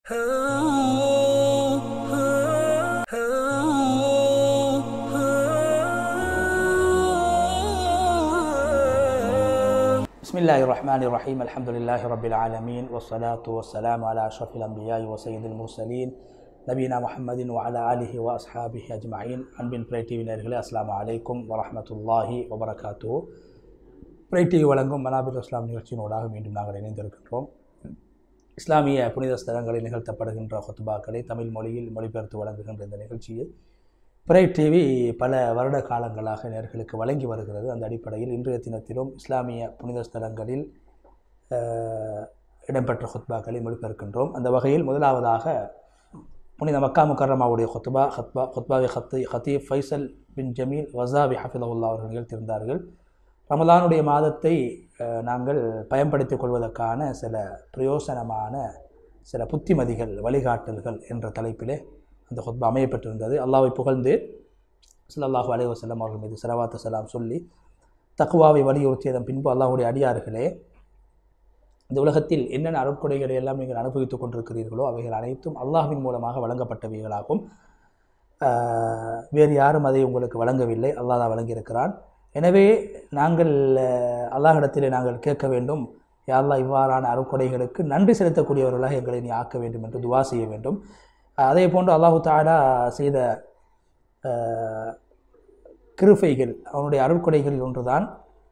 بسم الله الرحمن الرحيم الحمد لله رب العالمين والصلاة والسلام على أشرف الأنبياء وسيد المرسلين நபீனா முஹம்மதின் வஅலா ஆலிஹி வ அஸ்ஹாபிஹி அஜ்மஈன் அன்பின் பிரை டிவி நேர்களே அஸ்ஸலாமு அலைக்கும் வரஹ்மத்துல்லாஹி வபரகாத்து பிரை டிவி வழங்கும் மனாபிர் இஸ்லாம் நிகழ்ச்சியினூடாக மீண்டும் நாங்கள் இணைந்திருக்கின்றோம் இஸ்லாமிய புனித ஸ்தலங்களில் நிகழ்த்தப்படுகின்ற ஹுத்பாக்களை தமிழ் மொழியில் மொழிபெயர்த்து வழங்குகின்ற இந்த நிகழ்ச்சியை பிரை டிவி பல வருட காலங்களாக நேர்களுக்கு வழங்கி வருகிறது அந்த அடிப்படையில் இன்றைய தினத்திலும் இஸ்லாமிய புனித ஸ்தலங்களில் அஹ், இடம்பெற்ற ஹுத்பாக்களை மொழிபெயர்க்கின்றோம் அந்த வகையில் முதலாவதாக புனித மக்கா முக்கரமாவுடைய ஹுத்பா ஹத்பா ஹுத்பாவை ஹத்தி ஹத்தீப் ஃபைசல் பின் ஜமீல் வசாபி ஹஃபிதவுல்லா அவர்கள் நிகழ்த்தியிருந்தார்கள் ரமலானுடைய மாதத்தை அஹ், நாங்கள் பயன்படுத்திக் கொள்வதற்கான சில பிரயோசனமான சில புத்திமதிகள் வழிகாட்டல்கள் என்ற தலைப்பிலே அந்த ஹுத்பா அமையப்பட்டிருந்தது அல்லாஹ்வை புகழ்ந்து ஸல்லல்லாஹு அலைஹி வஸல்லம் அவர்கள் மீது சலவாத்து சலாம் சொல்லி தக்குவாவை வலியுறுத்தியதன் பின்பு அல்லாஹ்வுடைய அடியார்களே இந்த உலகத்தில் என்னென்ன அருட்கொடைகளை எல்லாம் நீங்கள் அனுபவித்துக் கொண்டிருக்கிறீர்களோ அவைகள் அனைத்தும் அல்லாஹ்வின் மூலமாக வழங்கப்பட்டவைகளாகும் ஆஹ், வேறு யாரும் அதை உங்களுக்கு வழங்கவில்லை அல்லாஹ் தான் வழங்கியிருக்கிறான் எனவே நாங்கள் அஹ், அல்லாஹ்விடத்திலே நாங்கள் கேட்க வேண்டும் யா அல்லாஹ் இவ்வாறான அருட்கொடைகளுக்கு நன்றி செலுத்தக்கூடியவர்களாக எங்களை நீ ஆக்க வேண்டும் என்று துவா செய்ய வேண்டும் ஆஹ், அதே போன்று அல்லாஹு தாலா செய்த ஆஹ், கிருபைகள் அவனுடைய அருட்கொடைகளில் ஒன்றுதான்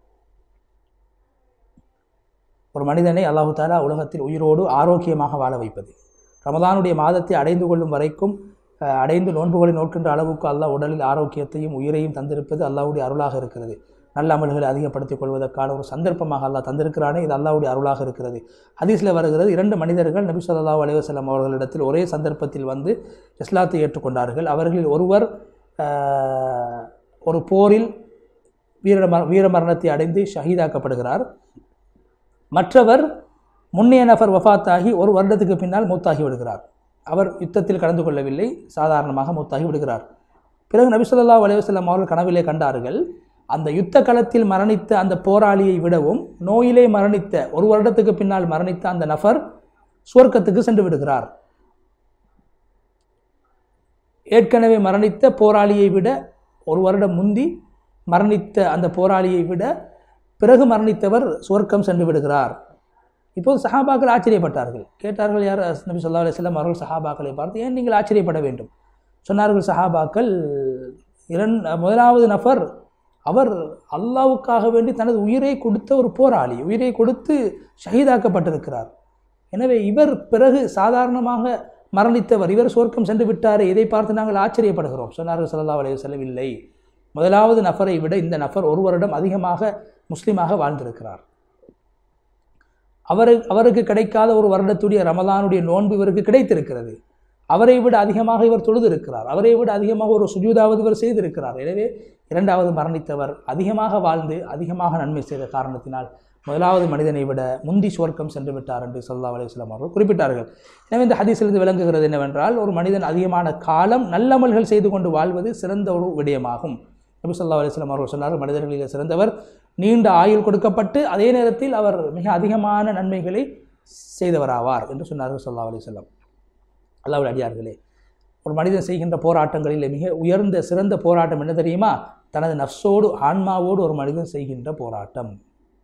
ஒரு மனிதனை அல்லாஹு தாலா உலகத்தில் உயிரோடு ஆரோக்கியமாக வாழ வைப்பது ரமதானுடைய மாதத்தை அடைந்து கொள்ளும் வரைக்கும் அஹ், அடைந்து நோன்புகளை நோக்கின்ற அளவுக்கு அல்லாஹ் உடலில் ஆரோக்கியத்தையும் உயிரையும் தந்திருப்பது அல்லாஹ்வுடைய அருளாக இருக்கிறது நல்ல அமல்களை அதிகப்படுத்திக் கொள்வதற்கான ஒரு சந்தர்ப்பமாக அல்லாஹ் தந்திருக்கிறானே இது அல்லாஹ்வுடைய அருளாக இருக்கிறது ஹதீஸில் வருகிறது இரண்டு மனிதர்கள் நபி ஸல்லல்லாஹு அலைஹி வஸல்லம் அவர்களிடத்தில் ஒரே சந்தர்ப்பத்தில் வந்து இஸ்லாத்தை ஏற்றுக்கொண்டார்கள் அவர்களில் ஒருவர் அஹ், ஒரு போரில் வீர வீர மரணத்தை அடைந்து ஷஹீதாக்கப்படுகிறார் மற்றவர் முன்னைய நபர் வஃபாத்தாகி ஒரு வருடத்துக்கு பின்னால் மூத்தாகி விடுகிறார் அவர் யுத்தத்தில் கலந்து கொள்ளவில்லை சாதாரணமாக மூத்தாகி விடுகிறார் பிறகு நபி ஸல்லல்லாஹு அலைஹி வஸல்லம் அவர்கள் கனவிலே கண்டார்கள் அந்த யுத்த களத்தில் மரணித்த அந்த போராளியை விடவும் நோயிலே மரணித்த ஒரு வருடத்துக்கு பின்னால் மரணித்த அந்த நபர் சுவர்க்கத்துக்கு சென்று விடுகிறார் ஏற்கனவே மரணித்த போராளியை விட ஒரு வருடம் முந்தி மரணித்த அந்த போராளியை விட பிறகு மரணித்தவர் சுவர்க்கம் சென்று விடுகிறார் இப்போது சஹாபாக்கள் ஆச்சரியப்பட்டார்கள் கேட்டார்கள் யார் நபி சொல்லா அலிஸ்லாம் அவர்கள் சஹாபாக்களை பார்த்து ஏன் நீங்கள் ஆச்சரியப்பட வேண்டும் சொன்னார்கள் சஹாபாக்கள் இரண் முதலாவது நபர் அவர் அல்லாவுக்காக வேண்டி தனது உயிரை கொடுத்த ஒரு போராளி உயிரை கொடுத்து ஷஹீதாக்கப்பட்டிருக்கிறார் எனவே இவர் பிறகு சாதாரணமாக மரணித்தவர் இவர் சொர்க்கம் சென்று விட்டாரே இதை பார்த்து நாங்கள் ஆச்சரியப்படுகிறோம் சொன்னார்கள் ஸல்லல்லாஹு அலைஹி வஸல்லம் இல்லை முதலாவது நபரை விட இந்த நபர் ஒரு வருடம் அதிகமாக முஸ்லீமாக வாழ்ந்திருக்கிறார் அவரு அவருக்கு கிடைக்காத ஒரு வருடத்துடைய ரமலானுடைய நோன்பு இவருக்கு கிடைத்திருக்கிறது அவரை விட அதிகமாக இவர் தொழுதிருக்கிறார் அவரை விட அதிகமாக ஒரு சுஜூதாவது இவர் செய்திருக்கிறார் எனவே இரண்டாவது மரணித்தவர் அதிகமாக வாழ்ந்து அதிகமாக நன்மை செய்த காரணத்தினால் முதலாவது மனிதனை விட முந்தி சுவர்க்கம் சென்று விட்டார் என்று ஸல்லல்லாஹு அலைஹி வஸல்லம் அவர்கள் குறிப்பிட்டார்கள் எனவே இந்த ஹதீஸிலிருந்து விளங்குகிறது என்னவென்றால் ஒரு மனிதன் அதிகமான காலம் நல்லமல்கள் செய்து கொண்டு வாழ்வது சிறந்த ஒரு விடயமாகும் நபி ஸல்லல்லாஹு அலைஹி வஸல்லம் அவர்கள் சொன்னார்கள் மனிதர்களில் சிறந்தவர் நீண்ட ஆயுள் கொடுக்கப்பட்டு அதே நேரத்தில் அவர் மிக அதிகமான நன்மைகளை செய்தவராவார் என்று சொன்னார்கள் ஸல்லல்லாஹு அலைஹி வஸல்லம் அல்லாஹ்வுடைய அடியார்களே ஒரு மனிதன் செய்கின்ற போராட்டங்களில் மிக உயர்ந்த சிறந்த போராட்டம் என்ன தெரியுமா தனது நஃப்ஸோடு ஆன்மாவோடு ஒரு மனிதன் செய்கின்ற போராட்டம்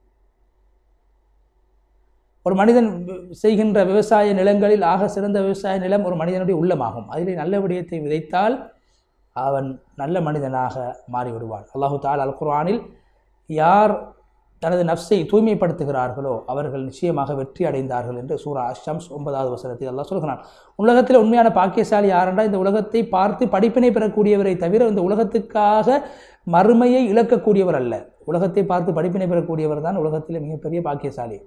ஒரு மனிதன் வி- செய்கின்ற விவசாய நிலங்களில் ஆக சிறந்த விவசாய நிலம் ஒரு மனிதனுடைய உள்ளமாகும் அதிலே நல்ல விடயத்தை விதைத்தால் அவன் நல்ல மனிதனாக மாறிவிடுவான் அல்லாஹு தால் அல் குர்ஆனில் யார் தனது நஃப்ஸை தூய்மைப்படுத்துகிறார்களோ அவர்கள் நிச்சயமாக வெற்றி அடைந்தார்கள் என்று சூரா அஷம்ஸ் ஒன்பதாவது வசனத்தில் அல்லாஹ் சொல்கிறான் உலகத்தில் உண்மையான பாக்கியசாலி யாரென்றா இந்த உலகத்தை பார்த்து படிப்பினை பெறக்கூடியவரை தவிர இந்த உலகத்துக்காக மறுமையை இழக்கக்கூடியவர் அல்ல உலகத்தை பார்த்து படிப்பினை பெறக்கூடியவர் தான் உலகத்தில் மிகப்பெரிய பாக்கியசாலி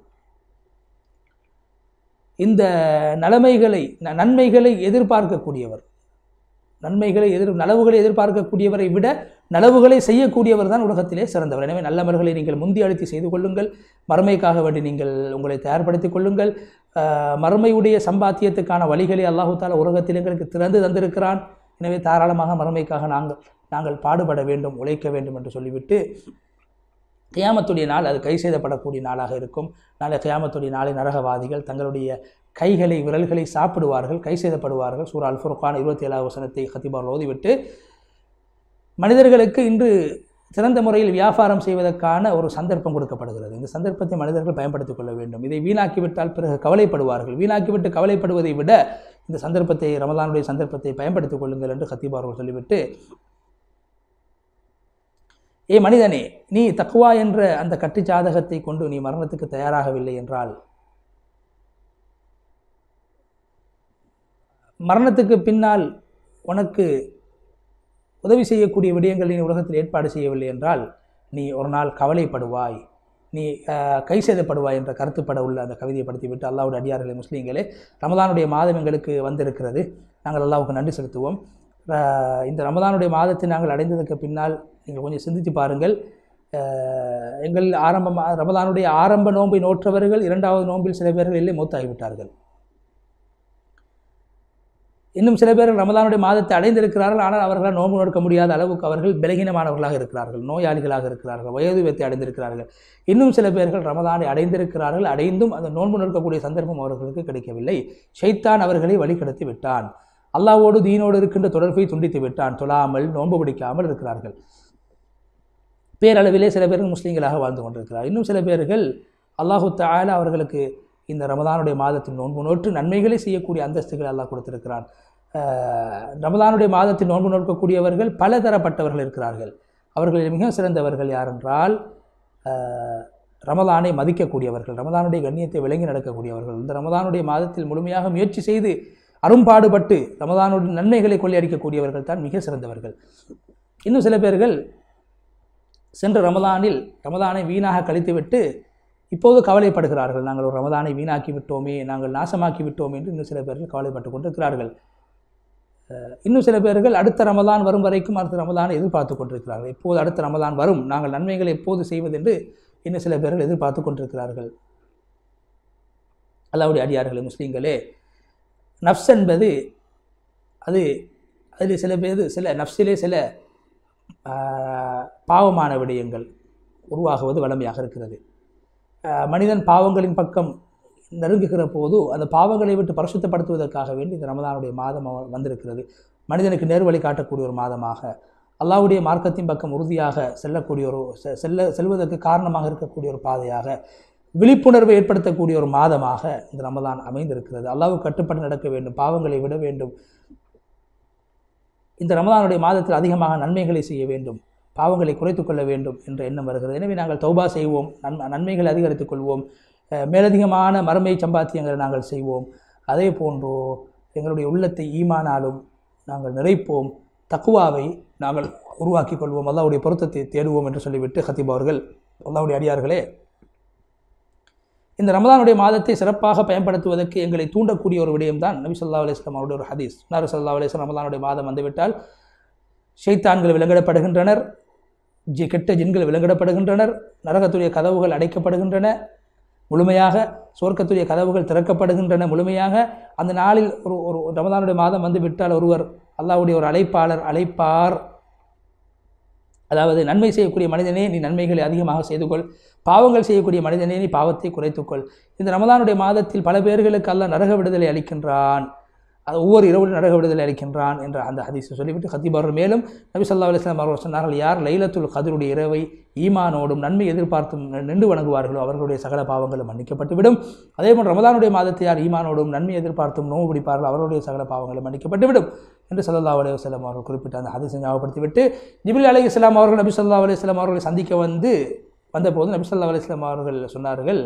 இந்த நலமைகளை ந- நன்மைகளை எதிர்பார்க்கக்கூடியவர் நன்மைகளை எதிர் நலவுகளை எதிர்பார்க்கக்கூடியவரை விட நலவுகளை செய்யக்கூடியவர் தான் உலகத்திலே சிறந்தவர் எனவே நல்லவர்களை நீங்கள் முந்தி அழுத்தி செய்து கொள்ளுங்கள் மறுமைக்காக வேண்டி நீங்கள் உங்களை தயார்படுத்திக் கொள்ளுங்கள் ஆஹ், மறுமையுடைய சம்பாத்தியத்துக்கான வழிகளை அல்லாஹு தாலா உலகத்தில் எங்களுக்கு திறந்து தந்திருக்கிறான் எனவே தாராளமாக மறுமைக்காக நாங்கள் நாங்கள் பாடுபட வேண்டும் உழைக்க வேண்டும் என்று சொல்லிவிட்டு கியாமத்துடைய நாள் அது கை செய்தப்படக்கூடிய நாளாக இருக்கும் நாளை கியாமத்துடைய நாளை நரகவாதிகள் தங்களுடைய கைகளை விரல்களை சாப்பிடுவார்கள் கை செய்தப்படுவார்கள் சூரா அல் ஃபுர்கான் இருபத்தி ஏழாவது வசனத்தை ஹத்திபார் ஓதிவிட்டு மனிதர்களுக்கு இன்று சிறந்த முறையில் வியாபாரம் செய்வதற்கான ஒரு சந்தர்ப்பம் கொடுக்கப்படுகிறது இந்த சந்தர்ப்பத்தை மனிதர்கள் பயன்படுத்திக் கொள்ள வேண்டும் இதை வீணாக்கிவிட்டால் பிறகு கவலைப்படுவார்கள் வீணாக்கிவிட்டு கவலைப்படுவதை விட இந்த சந்தர்ப்பத்தை ரமதானுடைய சந்தர்ப்பத்தை பயன்படுத்திக் கொள்ளுங்கள் என்று ஹத்தீப் அவர்கள் சொல்லிவிட்டு ஏ மனிதனே நீ தக்குவா என்ற அந்த கட்டுச்சாதகத்தை கொண்டு நீ மரணத்துக்கு தயாராகவில்லை என்றால் மரணத்துக்கு பின்னால் உனக்கு உதவி செய்யக்கூடிய விடயங்கள் நீ உலகத்தில் ஏற்பாடு செய்யவில்லை என்றால் நீ ஒரு நாள் கவலைப்படுவாய் நீ அஹ், கை செய்தப்படுவாய் என்ற கருத்துப்பட உள்ள அந்த கவிதையை படுத்திவிட்டு அல்லாவுடைய அடியார்களே முஸ்லீம்களே ரமதானுடைய மாதம் எங்களுக்கு வந்திருக்கிறது நாங்கள் அல்லாவுக்கு நன்றி செலுத்துவோம் அஹ், இந்த ரமதானுடைய மாதத்தை நாங்கள் அடைந்ததுக்கு பின்னால் நீங்கள் கொஞ்சம் சிந்தித்து பாருங்கள் அஹ், எங்கள் ஆரம்ப ரமதானுடைய ஆரம்ப நோன்பை நோற்றவர்கள் இரண்டாவது நோன்பில் சில பேர்கள் இல்லை மூத்தாகிவிட்டார்கள் இன்னும் சில பேர்கள் ரமதானுடைய மாதத்தை அடைந்திருக்கிறார்கள் ஆனால் அவர்களால் நோன்பு நோக்க முடியாத அளவுக்கு அவர்கள் பலகீனமானவர்களாக இருக்கிறார்கள் நோயாளிகளாக இருக்கிறார்கள் வயது வைத்து அடைந்திருக்கிறார்கள் இன்னும் சில பேர்கள் ரமதானை அடைந்திருக்கிறார்கள் அடைந்தும் அந்த நோன்பு நோக்கக்கூடிய சந்தர்ப்பம் அவர்களுக்கு கிடைக்கவில்லை ஷைத்தான் அவர்களை வழிகடத்தி விட்டான் அல்லாவோடு தீனோடு இருக்கின்ற தொடர்பை துண்டித்து விட்டான் தொழாமல் நோன்பு பிடிக்காமல் இருக்கிறார்கள் பேரளவிலே சில பேர்கள் முஸ்லீம்களாக வாழ்ந்து கொண்டிருக்கிறார் இன்னும் சில பேர்கள் அல்லாஹு தஆலா அவர்களுக்கு இந்த ரமதானுடைய மாதத்தில் நோன்பு நோற்று நன்மைகளை செய்யக்கூடிய அந்தஸ்துகளை அல்லாஹ் கொடுத்திருக்கிறான் அஹ், ரமதானுடைய மாதத்தில் நோன்பு நோக்கக்கூடியவர்கள் பல தரப்பட்டவர்கள் இருக்கிறார்கள் அவர்களில் மிக சிறந்தவர்கள் யாரென்றால் அஹ், ரமதானை மதிக்கக்கூடியவர்கள் ரமதானுடைய கண்ணியத்தை விளங்கி நடக்கக்கூடியவர்கள் இந்த ரமதானுடைய மாதத்தில் முழுமையாக முயற்சி செய்து அரும்பாடுபட்டு ரமதானுடைய நன்மைகளை கொள்ளையடிக்கக்கூடியவர்கள் தான் மிக சிறந்தவர்கள் இன்னும் சில பேர்கள் சென்ற ரமதானில் ரமதானை வீணாக கழித்துவிட்டு இப்போது கவலைப்படுகிறார்கள் நாங்கள் ஒரு ரமதானை வீணாக்கி விட்டோமே நாங்கள் நாசமாக்கி விட்டோமே என்று இன்னும் சில பேர்கள் கவலைப்பட்டு கொண்டிருக்கிறார்கள் அஹ், இன்னும் சில பேர்கள் அடுத்த ரமதான் வரும் வரைக்கும் அடுத்த ரமதானை எதிர்பார்த்து கொண்டிருக்கிறார்கள் எப்போது அடுத்த ரமதான் வரும் நாங்கள் நன்மைகளை எப்போது செய்வதென்று இன்னும் சில பேர்கள் எதிர்பார்த்து கொண்டிருக்கிறார்கள் அல்லாவுடைய அடியார்களே முஸ்லீம்களே நஃப்ஸ் என்பது அது அதில் சில பேர் சில நஃப்ஸிலே சில ஆஹ், பாவமான விடயங்கள் உருவாகுவது வளமையாக இருக்கிறது ஆஹ், மனிதன் பாவங்களின் பக்கம் நெருங்குகிற போது அந்த பாவங்களை விட்டு பரிசுத்தப்படுத்துவதற்காக வேண்டி இந்த ரமதானுடைய மாதம் அவ- வந்திருக்கிறது மனிதனுக்கு நேர்வழி காட்டக்கூடிய ஒரு மாதமாக அல்லாஹ்வுடைய மார்க்கத்தின் பக்கம் உறுதியாக செல்லக்கூடிய ஒரு செ- செல்ல செல்வதற்கு காரணமாக இருக்கக்கூடிய ஒரு பாதையாக விழிப்புணர்வை ஏற்படுத்தக்கூடிய ஒரு மாதமாக இந்த ரமதான் அமைந்திருக்கிறது அல்லாஹ்வுக்கு கட்டுப்பட்டு நடக்க வேண்டும் பாவங்களை விட வேண்டும் இந்த ரமதானுடைய மாதத்தில் அதிகமாக நன்மைகளை செய்ய வேண்டும் பாவங்களை குறைத்துக் கொள்ள வேண்டும் என்ற எண்ணம் வருகிறது எனவே நாங்கள் தௌபா செய்வோம் நன் நன்மைகளை அதிகரித்துக் கொள்வோம் அஹ், மேலதிகமான மறுமை சம்பாத்தியங்களை நாங்கள் செய்வோம் அதே போன்றோ எங்களுடைய உள்ளத்தை ஈமானாலும் நாங்கள் நிறைப்போம் தக்குவாவை நாங்கள் உருவாக்கிக் கொள்வோம் அல்லாவுடைய பொருத்தத்தை தேடுவோம் என்று சொல்லிவிட்டு ஹத்தீப் அவர்கள் அல்லாவுடைய அடியார்களே இந்த ரமதானுடைய மாதத்தை சிறப்பாக பயன்படுத்துவதற்கு எங்களை தூண்டக்கூடிய ஒரு விடயம்தான் நபி ஸல்லல்லாஹு அலைஹி வஸல்லம் அவருடைய ஒரு ஹதீஸ் நாரு ஸல்லல்லாஹு அலைஹி வஸல்லம் ரமதானுடைய மாதம் வந்துவிட்டால் ஷைத்தான்கள் விலங்கிடப்படுகின்றனர் ஜி கெட்ட ஜின்கள் விலங்கிடப்படுகின்றனர் நரகத்துடைய கதவுகள் அடைக்கப்படுகின்றன முழுமையாக சுவர்க்கத்துடைய கதவுகள் திறக்கப்படுகின்றன முழுமையாக அந்த நாளில் ஒரு ஒரு ரமதானுடைய மாதம் வந்து விட்டால் ஒருவர் அல்லாஹ்வுடைய ஒரு அழைப்பாளர் அழைப்பார் அதாவது நன்மை செய்யக்கூடிய மனிதனே நீ நன்மைகளை அதிகமாக செய்து கொள் பாவங்கள் செய்யக்கூடிய மனிதனே நீ பாவத்தை குறைத்துக்கொள் இந்த ரமதானுடைய மாதத்தில் பல பேர்களுக்கு அல்லாஹ் நரக விடுதலை அளிக்கின்றான் அது ஒவ்வொரு இரவிலும் நரக விடுதலை அளிக்கின்றான் என்ற அந்த ஹதீஸை சொல்லிவிட்டு ஹத்தீப் அவர்கள் மேலும் நபி ஸல்லல்லாஹு அலைஹி வஸல்லம் அவர்கள் சொன்னார்கள் யார் லைலத்துல் கதிருடைய இரவை ஈமானோடும் நன்மை எதிர்பார்த்தும் நின்று வணங்குவார்களோ அவர்களுடைய சகல பாவங்களும் மன்னிக்கப்பட்டுவிடும் அதே போன்று ரமதானுடைய மாதத்தை யார் ஈமானோடும் நன்மை எதிர்பார்த்தும் நோவு பிடிப்பார்களோ அவர்களுடைய சகல பாவங்களும் மன்னிக்கப்பட்டுவிடும் என்று ஸல்லல்லாஹு அலைஹி வஸல்லம் அவர்கள் குறிப்பிட்ட அந்த ஹதீஸை ஞாபகப்படுத்திவிட்டு ஜிபில் அலைஹிஸ்ஸலாம் அவர்கள் நபி ஸல்லல்லாஹு அலைஹி வஸல்லம் அவர்களை சந்திக்க வந்து வந்தபோது நபி ஸல்லல்லாஹு அலைஹி வஸல்லம் அவர்கள் சொன்னார்கள்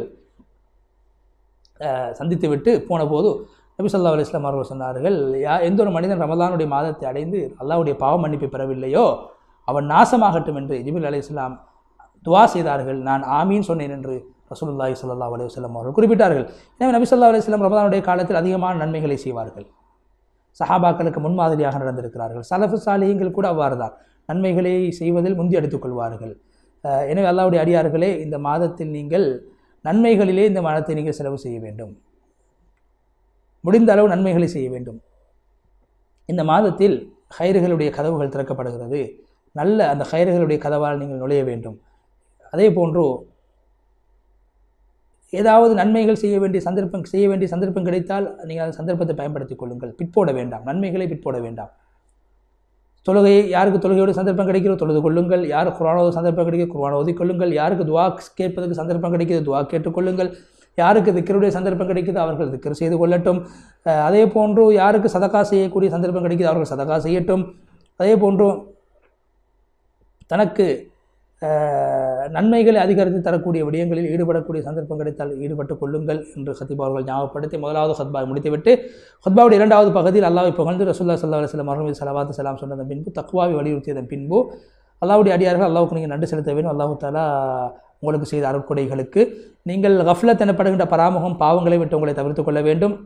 அஹ், சந்தித்துவிட்டு போன போது நபி ஸல்லல்லாஹு அலைஹி வஸல்லம் அவர்கள் சொன்னார்கள் யா எந்த ஒரு மனிதன் ரமலானுடைய மாதத்தை அடைந்து அல்லாஹ்வுடைய பாவ மன்னிப்பை பெறவில்லையோ அவன் நாசமாகட்டும் என்று ஜிபில் அலைஹிஸ்ஸலாம் துவா செய்தார்கள் நான் ஆமீன் சொன்னேன் என்று ரசூலுல்லாஹி ஸல்லல்லாஹு அலைஹி வஸல்லம் அவர்கள் குறிப்பிட்டார்கள் எனவே நபி ஸல்லல்லாஹு அலைஹி வஸல்லம் ரமலானுடைய காலத்தில் அதிகமான நன்மைகளை செய்வார்கள் சஹாபாக்களுக்கு முன்மாதிரியாக நடந்திருக்கிறார்கள் சலஃபு சாலிஹீங்கள் கூட அவ்வாறு தான் நன்மைகளை செய்வதில் முந்தி எடுத்துக் கொள்வார்கள் அஹ் எனவே அல்லாஹ்வுடைய அடியார்களே இந்த மாதத்தில் நீங்கள் நன்மைகளிலே இந்த மாதத்தை நீங்கள் செலவு செய்ய வேண்டும் முடிந்த அளவு நன்மைகளை செய்ய வேண்டும் இந்த மாதத்தில் ஹைர்களுடைய கதவுகள் திறக்கப்படுகிறது நல்ல அந்த ஹைர்களுடைய கதவால் நீங்கள் நுழைய வேண்டும் அதே போன்று ஏதாவது நன்மைகள் செய்ய வேண்டிய சந்தர்ப்பம் செய்ய வேண்டிய சந்தர்ப்பம் கிடைத்தால் நீங்கள் அந்த சந்தர்ப்பத்தை பயன்படுத்திக் கொள்ளுங்கள் பிற்போட வேண்டாம் நன்மைகளை பிற்போட வேண்டாம் தொழுகை யாருக்கு தொழுகையோட சந்தர்ப்பம் கிடைக்கிறோ தொழுது கொள்ளுங்கள் யார் குரானோட சந்தர்ப்பம் கிடைக்கும் குரானை ஓதிக் கொள்ளுங்கள் யாருக்கு துவா கேட்பதற்கு சந்தர்ப்பம் கிடைக்குது துவா கேட்டுக்கொள்ளுங்கள் யாருக்கு திக்கருடைய சந்தர்ப்பம் கிடைக்குது அவர்கள் திக்கர் செய்து கொள்ளட்டும் அஹ் அதே போன்று யாருக்கு சதகா செய்யக்கூடிய சந்தர்ப்பம் கிடைக்குது அவர்கள் சதகா செய்யட்டும் அதே போன்று தனக்கு அஹ், நன்மைகளை அதிகரித்து தரக்கூடிய விடயங்களில் ஈடுபடக்கூடிய சந்தர்ப்பம் கிடைத்தால் ஈடுபட்டுக் கொள்ளுங்கள் என்று சத்திப் அவர்கள் ஞாபகப்படுத்தி முதலாவது ஹத்பாவை முடித்துவிட்டு ஹத்பாவுடைய இரண்டாவது பகுதியில் அல்லாஹ்வை புகழ்ந்து ரசூல்லா சல்லா அலுவலம் அவர்கள் மீது சலவாத்து சலாம் சொன்னதன் பின்பு தக்குவாவை வலியுறுத்தியதன் பின்பு அல்லாவுடைய அடியார்கள் அல்லாவுக்கு நீங்கள் நன்றி செலுத்த வேண்டும் அல்லாஹு தாலா உங்களுக்கு செய்த அருட்கொடைகளுக்கு நீங்கள் கஃப்லத் எனப்படுகின்ற பராமுகம் பாவங்களை விட்டு உங்களை தவிர்த்து கொள்ள வேண்டும்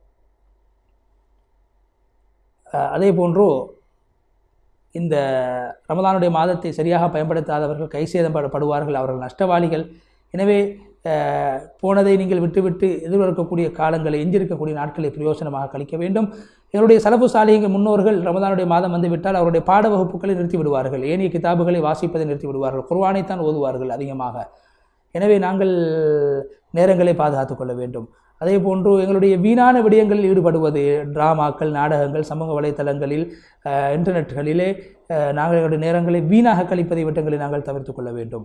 அஹ் அதே போன்று இந்த ரமதானுடைய மாதத்தை சரியாக பயன்படுத்தாதவர்கள் கை சேதப்படுவார்கள் அவர்கள் நஷ்டவாளிகள் எனவே அஹ், போனதை நீங்கள் விட்டுவிட்டு எதிர்வரக்கூடிய காலங்களை எஞ்சிருக்கக்கூடிய நாட்களை பிரயோசனமாக கழிக்க வேண்டும் எங்களுடைய சலப்பு சாலிகள் முன்னோர்கள் ரமதானுடைய மாதம் வந்துவிட்டால் அவருடைய பாட வகுப்புகளை நிறுத்தி விடுவார்கள் ஏனைய கிதாபுகளை வாசிப்பதை நிறுத்தி விடுவார்கள் குர்ஆனைத்தான் ஓதுவார்கள் அதிகமாக எனவே நாங்கள் நேரங்களை பாதுகாத்துக் கொள்ள வேண்டும் அதே போன்று எங்களுடைய வீணான விடயங்களில் ஈடுபடுவது டிராமாக்கள் நாடகங்கள் சமூக வலைத்தளங்களில் அஹ், இன்டர்நெட்டுகளிலே அஹ், நாங்கள் எங்களுடைய நேரங்களை வீணாக கழிப்பதை விட்டங்களை நாங்கள் தவிர்த்து கொள்ள வேண்டும்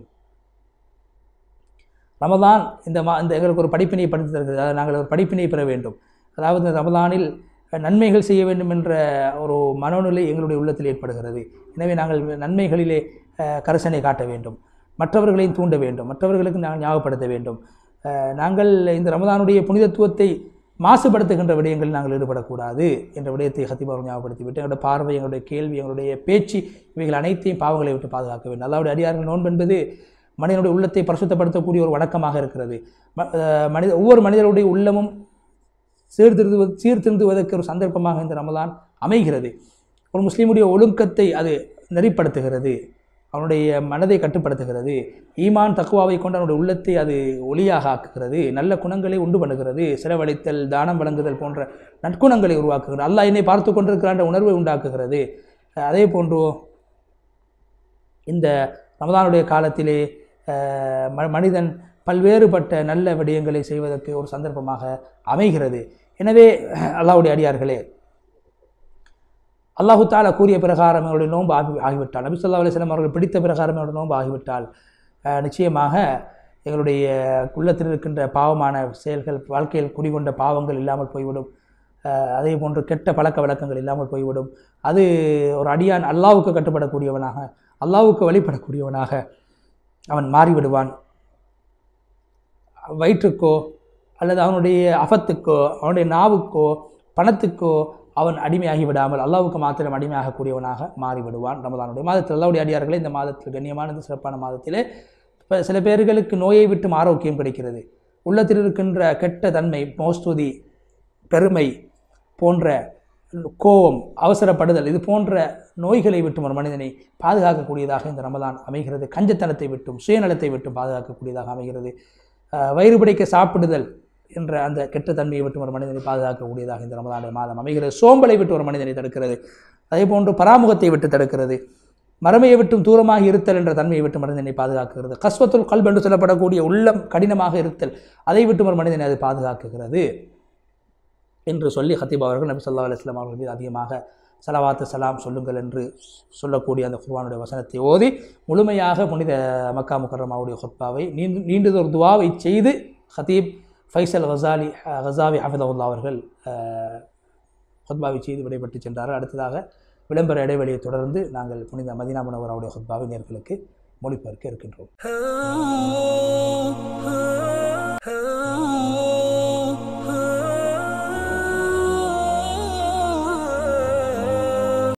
ரமதான் இந்த மா இந்த எங்களுக்கு ஒரு படிப்பினை படித்து தருகிறது அதாவது நாங்கள் ஒரு படிப்பினை பெற வேண்டும் அதாவது இந்த ரமதானில் நன்மைகள் செய்ய வேண்டும் என்ற ஒரு மனோநிலை எங்களுடைய உள்ளத்தில் ஏற்படுகிறது எனவே நாங்கள் நன்மைகளிலே அஹ், கரிசனை காட்ட வேண்டும் மற்றவர்களையும் தூண்ட வேண்டும் மற்றவர்களுக்கு நாங்கள் ஞாபகப்படுத்த வேண்டும் அஹ், நாங்கள் இந்த ரமதானுடைய புனிதத்துவத்தை மாசுபடுத்துகின்ற விடயங்களில் நாங்கள் ஈடுபடக்கூடாது என்ற விடயத்தை ஹத்திபார் ஞாபகப்படுத்திவிட்டு எங்களுடைய பார்வை எங்களுடைய கேள்வி எங்களுடைய பேச்சு இவைகள் அனைத்தையும் பாவங்களை விட்டு பாதுகாக்க வேண்டும் அல்லாவுடைய அடியார்கள் நோன்பு என்பது மனிதனுடைய உள்ளத்தை பரிசுத்தப்படுத்தக்கூடிய ஒரு வணக்கமாக இருக்கிறது ம- அஹ் மனித ஒவ்வொரு மனிதனுடைய உள்ளமும் சீர்திருந்துவது சீர்திருந்துவதற்கு ஒரு சந்தர்ப்பமாக இந்த ரமலான் அமைகிறது ஒரு முஸ்லீமுடைய ஒழுக்கத்தை அது நெறிப்படுத்துகிறது அவனுடைய மனதை கட்டுப்படுத்துகிறது ஈமான் தக்குவாவை கொண்டு அவனுடைய உள்ளத்தை அது ஒளியாக ஆக்குகிறது நல்ல குணங்களை உண்டு பண்ணுகிறது செலவழித்தல் தானம் வழங்குதல் போன்ற நற்குணங்களை உருவாக்குகிறது அல்லாஹ் என்னை பார்த்து கொண்டிருக்கிறான் என்ற உணர்வை உண்டாக்குகிறது அஹ் அதே போன்று இந்த ரமதானுடைய காலத்திலே அஹ், ம- மனிதன் பல்வேறுபட்ட நல்ல விடயங்களை செய்வதற்கு ஒரு சந்தர்ப்பமாக அமைகிறது எனவே அல்லாஹ்வுடைய அடியார்களே அல்லாஹு தாலா கூறிய பிரகாரம் எங்களுடைய நோன்பு ஆகி ஆகிவிட்டால் நபி ஸல்லல்லாஹு அலைஹி வஸல்லம் அவர்கள் பிடித்த பிரகாரம் எங்களுடைய நோன்பு ஆகிவிட்டால் அஹ், நிச்சயமாக எங்களுடைய உள்ளத்தில் இருக்கின்ற பாவமான செயல்கள் வாழ்க்கையில் குடிகொண்ட பாவங்கள் இல்லாமல் போய்விடும் அஹ், அதே போன்று கெட்ட பழக்க வழக்கங்கள் இல்லாமல் போய்விடும் அது ஒரு அடியான் அல்லாஹ்வுக்கு கட்டுப்படக்கூடியவனாக அல்லாஹ்வுக்கு வழிபடக்கூடியவனாக அவன் மாறிவிடுவான் வயிற்றுக்கோ அல்லது அவனுடைய அஃபத்துக்கோ அவனுடைய நாவுக்கோ பணத்துக்கோ அவன் அடிமையாகி விடாமல் அல்லாஹ்வுக்கு மாத்திரம் அடிமையாகக்கூடியவனாக மாறிவிடுவான் ரமதானுடைய மாதத்தில் அல்லாவுடைய அடியார்களே இந்த மாதத்தில் கண்ணியமான சிறப்பான மாதத்திலே இப்போ சில பேர்களுக்கு நோயை விட்டும் ஆரோக்கியம் கிடைக்கிறது உள்ளத்தில் இருக்கின்ற கெட்ட தன்மை மோஸ்துதி பெருமை போன்ற கோபம் அவசரப்படுதல் இது போன்ற நோய்களை விட்டும் ஒரு மனிதனை பாதுகாக்கக்கூடியதாக இந்த ரமதான் அமைகிறது கஞ்சத்தனத்தை விட்டும் சுயநலத்தை விட்டும் பாதுகாக்கக்கூடியதாக அமைகிறது அஹ், வயிறு பிடிக்க சாப்பிடுதல் என்ற அந்த கெட்ட தன்மையை விட்டு ஒரு மனிதனை பாதுகாக்கக்கூடியதாக இந்த ரமதானுடைய மாதம் அமைகிறது சோம்பலை விட்டு ஒரு மனிதனை தடுக்கிறது அதே போன்று பராமுகத்தை விட்டு தடுக்கிறது மறமையை விட்டும் தூரமாக இருத்தல் என்ற தன்மையை விட்டு மனிதனை பாதுகாக்கிறது கஸ்வத்துல் கல்ப் என்று சொல்லப்படக்கூடிய உள்ளம் கடினமாக இருத்தல் அதை விட்டு ஒரு மனிதனை அது பாதுகாக்குகிறது என்று சொல்லி ஹத்தீப் அவர்கள் நபி ஸல்லல்லாஹு அலைஹி வஸல்லம் அவர்கள் மீது அதிகமாக சலவாத்து சலாம் சொல்லுங்கள் என்று சொல்லக்கூடிய அந்த குர்ஆனுடைய வசனத்தை ஓதி முழுமையாக புனித மக்கா முக்கரமாவுடைய ஹுத்பாவை நீண்டு நீண்டதொரு துவாவை செய்து ஹத்தீப் ஃபைசல் கசாலி கசாவி ஹஃபிதவுல்லா அவர்கள் அஹ், ஹுத்பாவை செய்து விடைபெற்று சென்றார்கள் அடுத்ததாக விளம்பர இடைவெளியை தொடர்ந்து நாங்கள் புனித மதீனா முனவராவுடைய ஹுத்பாவை நேர்களுக்கு மொழிபெயர்க்க இருக்கின்றோம்